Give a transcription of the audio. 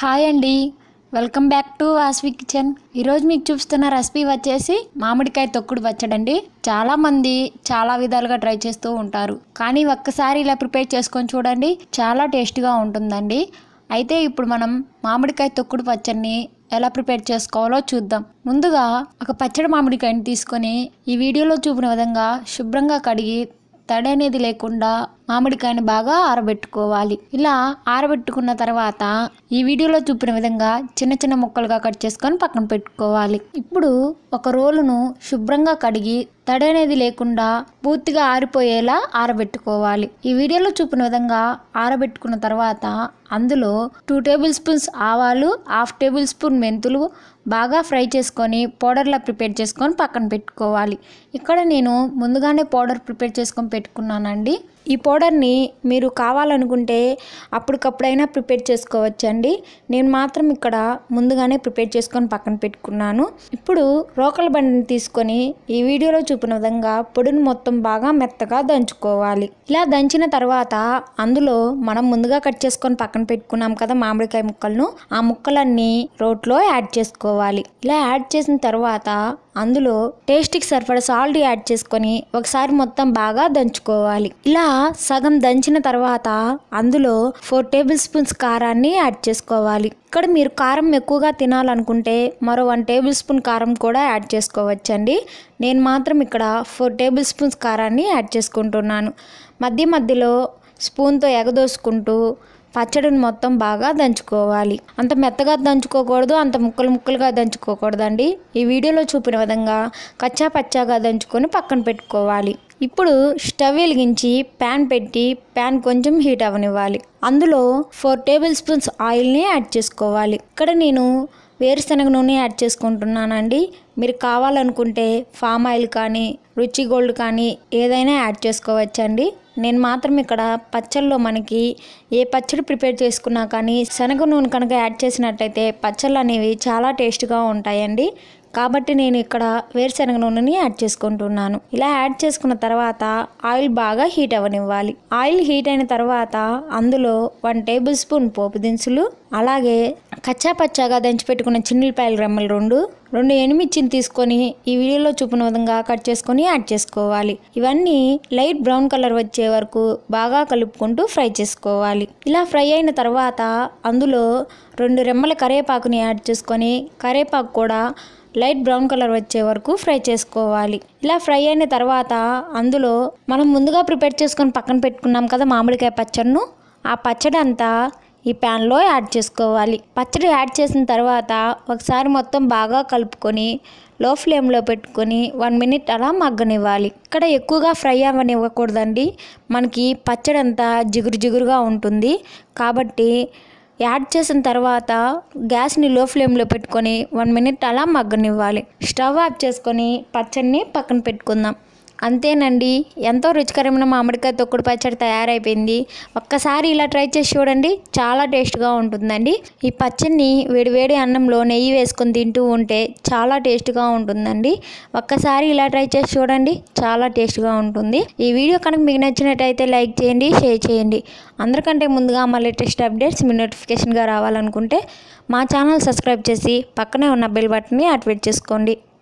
hi అండి welcome back to Vasvi kitchen ఈరోజు మీకు చూపిస్తున్న రెసిపీ వచ్చేసి మామిడికాయ తొక్కుడు పచ్చడండి చాలా మంది చాలా విధాలుగా ట్రై చేస్తూ ఉంటారు కానీ ఒక్కసారి ఇలా ప్రిపేర్ చేసుకొని చూడండి చాలా టేస్ట్గా ఉంటుందండి అయితే ఇప్పుడు మనం మామిడికాయ తొక్కుడు పచ్చడిని ఎలా ప్రిపేర్ చేసుకోవాలో చూద్దాం ముందుగా ఒక పచ్చడి మామిడికాయని తీసుకొని ఈ వీడియోలో చూపిన విధంగా శుభ్రంగా కడిగి తడి అనేది లేకుండా మామిడికాయని బాగా ఆరబెట్టుకోవాలి ఇలా ఆరబెట్టుకున్న తర్వాత ఈ వీడియోలో చూపిన విధంగా చిన్న చిన్న ముక్కలుగా కట్ చేసుకొని పక్కన పెట్టుకోవాలి ఇప్పుడు ఒక రోలును శుభ్రంగా కడిగి తడి అనేది లేకుండా పూర్తిగా ఆరిపోయేలా ఆరబెట్టుకోవాలి ఈ వీడియోలో చూపిన విధంగా ఆరబెట్టుకున్న తర్వాత అందులో టూ టేబుల్ స్పూన్స్ ఆవాలు హాఫ్ టేబుల్ స్పూన్ మెంతులు బాగా ఫ్రై చేసుకొని పౌడర్లా ప్రిపేర్ చేసుకొని పక్కన పెట్టుకోవాలి ఇక్కడ నేను ముందుగానే పౌడర్ ప్రిపేర్ చేసుకొని పెట్టుకున్నానండి ఈ పౌడర్ని మీరు కావాలనుకుంటే అప్పటికప్పుడైనా ప్రిపేర్ చేసుకోవచ్చండి నేను మాత్రం ఇక్కడ ముందుగానే ప్రిపేర్ చేసుకొని పక్కన పెట్టుకున్నాను ఇప్పుడు రోకల బండిని తీసుకొని ఈ వీడియోలో చూపిన విధంగా పొడిని మొత్తం బాగా మెత్తగా దంచుకోవాలి ఇలా దంచిన తర్వాత అందులో మనం ముందుగా కట్ చేసుకొని పక్కన పెట్టుకున్నాం కదా మామిడికాయ ముక్కలను ఆ ముక్కలన్నీ రోట్లో యాడ్ చేసుకోవాలి ఇలా యాడ్ చేసిన తర్వాత అందులో టేస్ట్కి సరిపడా సాల్ట్ యాడ్ చేసుకొని ఒకసారి మొత్తం బాగా దంచుకోవాలి ఇలా సగం దంచిన తర్వాత అందులో ఫోర్ టేబుల్ స్పూన్స్ కారాన్ని యాడ్ చేసుకోవాలి ఇక్కడ మీరు కారం ఎక్కువగా తినాలనుకుంటే మరో వన్ టేబుల్ స్పూన్ కారం కూడా యాడ్ చేసుకోవచ్చండి నేను మాత్రం ఇక్కడ ఫోర్ టేబుల్ స్పూన్స్ కారాన్ని యాడ్ చేసుకుంటున్నాను మధ్య మధ్యలో స్పూన్తో ఎగదోసుకుంటూ పచ్చడిని మొత్తం బాగా దంచుకోవాలి అంత మెత్తగా దంచుకోకూడదు అంత ముక్కలు ముక్కలుగా దంచుకోకూడదండి ఈ వీడియోలో చూపిన విధంగా కచ్చా పచ్చాగా దంచుకొని పక్కన పెట్టుకోవాలి ఇప్పుడు స్టవ్ వెలిగించి ప్యాన్ పెట్టి ప్యాన్ కొంచెం హీట్ అవ్వనివ్వాలి అందులో ఫోర్ టేబుల్ స్పూన్స్ ఆయిల్ని యాడ్ చేసుకోవాలి ఇక్కడ నేను వేరుశనగ నూనె యాడ్ చేసుకుంటున్నానండి మీరు కావాలనుకుంటే ఫామ్ ఆయిల్ కానీ రుచి గోల్డ్ కానీ ఏదైనా యాడ్ చేసుకోవచ్చండి నేను మాత్రం ఇక్కడ పచ్చళ్ళలో మనకి ఏ పచ్చడి ప్రిపేర్ చేసుకున్నా కానీ శనగ నూనె కనుక యాడ్ చేసినట్టయితే పచ్చళ్ళు అనేవి చాలా టేస్ట్గా ఉంటాయండి కాబట్టి నేను ఇక్కడ వేరుశనగ నూనెని యాడ్ చేసుకుంటున్నాను ఇలా యాడ్ చేసుకున్న తర్వాత ఆయిల్ బాగా హీట్ అవ్వనివ్వాలి ఆయిల్ హీట్ అయిన తర్వాత అందులో వన్ టేబుల్ స్పూన్ పోపు దినుసులు అలాగే కచ్చా పచ్చాగా దంచి పెట్టుకున్న చిన్నులపాయల రెమ్మలు రెండు రెండు ఎనిమిచ్చిని తీసుకొని ఈ వీడియోలో చూపిన విధంగా కట్ చేసుకొని యాడ్ చేసుకోవాలి ఇవన్నీ లైట్ బ్రౌన్ కలర్ వచ్చే వరకు బాగా కలుపుకుంటూ ఫ్రై చేసుకోవాలి ఇలా ఫ్రై అయిన తర్వాత అందులో రెండు రెమ్మల కరివేపాకుని యాడ్ చేసుకొని కరివేపాకు కూడా లైట్ బ్రౌన్ కలర్ వచ్చే వరకు ఫ్రై చేసుకోవాలి ఇలా ఫ్రై అయిన తర్వాత అందులో మనం ముందుగా ప్రిపేర్ చేసుకొని పక్కన పెట్టుకున్నాం కదా మామిడికాయ పచ్చడిను ఆ పచ్చడి అంతా ఈ ప్యాన్లో యాడ్ చేసుకోవాలి పచ్చడి యాడ్ చేసిన తర్వాత ఒకసారి మొత్తం బాగా కలుపుకొని లో ఫ్లేమ్లో పెట్టుకొని వన్ మినిట్ అలా మగ్గనివ్వాలి ఇక్కడ ఎక్కువగా ఫ్రై అవ్వనివ్వకూడదండి మనకి పచ్చడి అంతా జిగురు జిగురుగా ఉంటుంది కాబట్టి యాడ్ చేసిన తర్వాత గ్యాస్ని లో ఫ్లేమ్లో పెట్టుకొని వన్ మినిట్ అలా మగ్గనివ్వాలి స్టవ్ ఆఫ్ చేసుకొని పచ్చడిని పక్కన పెట్టుకుందాం అంతేనండి ఎంతో రుచికరమైన మామిడికాయ తొక్కుడు పచ్చడి తయారైపోయింది ఒక్కసారి ఇలా ట్రై చేసి చూడండి చాలా టేస్ట్గా ఉంటుందండి ఈ పచ్చడిని వేడివేడి అన్నంలో నెయ్యి వేసుకొని తింటూ ఉంటే చాలా టేస్ట్గా ఉంటుందండి ఒక్కసారి ఇలా ట్రై చేసి చూడండి చాలా టేస్ట్గా ఉంటుంది ఈ వీడియో కనుక మీకు నచ్చినట్టయితే లైక్ చేయండి షేర్ చేయండి అందరికంటే ముందుగా మా లేటెస్ట్ అప్డేట్స్ మీ నోటిఫికేషన్గా రావాలనుకుంటే మా ఛానల్ సబ్స్క్రైబ్ చేసి పక్కనే ఉన్న బెల్ బటన్ని యాక్టివేట్ చేసుకోండి